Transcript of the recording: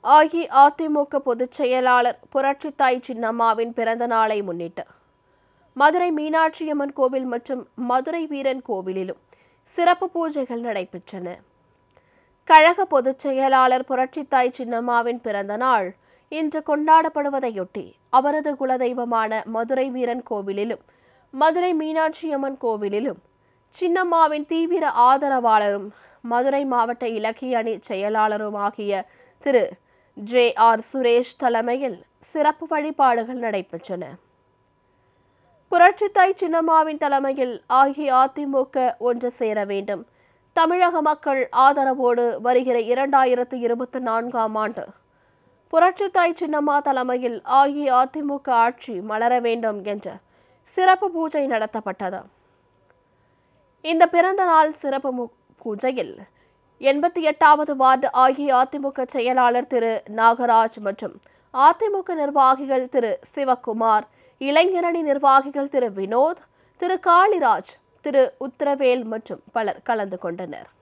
அஇஅதிமுக பொதுச் செயலாளர் புரட்சித்தாய் சின்னம்மாவின் பிறந்த நாளை முன்னிட்டு மதுரை மீனாட்சியம்மன் கோவில் மற்றும் மதுரை வீரன் கோவிலிலும் சிறப்பு பூஜைகள் நடைபெற்றன கழக பொதுச் செயலாளர் புரட்சித்தாய் சின்னம்மாவின் பிறந்த நாள் இன்று கொண்டாடப்படுவதையொட்டி அவரது குலதெய்வமான மதுரை வீரன் கோவிலிலும் மதுரை மீனாட்சியம்மன் கோவிலிலும் சின்னம்மாவின் தீவிர ஆதரவாளரும் மதுரை மாவட்ட இலக்கிய அணி செயலாளருமாகிய திரு ஜே ஆர் சுரேஷ் தலைமையில் சிறப்பு வழிபாடுகள் நடைபெற்றன புரட்சித்தாய் சின்னம்மாவின் தலைமையில் அஇஅதிமுக ஒன்று சேர வேண்டும் தமிழக மக்கள் ஆதரவோடு வருகிற இரண்டாயிரத்து இருபத்தி நான்காம் ஆண்டு புரட்சித்தாய் சின்னம்மா தலைமையில் அஇஅதிமுக ஆட்சி மலர வேண்டும் என்ற சிறப்பு பூஜை நடத்தப்பட்டது இந்த பிறந்த நாள் சிறப்பு மு- பூஜையில் எண்பத்தி எட்டாவது வார்டு அஇஅதிமுக செயலாளர் திரு நாகராஜ் மற்றும் அதிமுக நிர்வாகிகள் திரு சிவக்குமார் இளைஞரணி நிர்வாகிகள் திரு வினோத் திரு காளிராஜ் திரு உத்தரவேல் மற்றும் பலர் கலந்து கொண்டனர்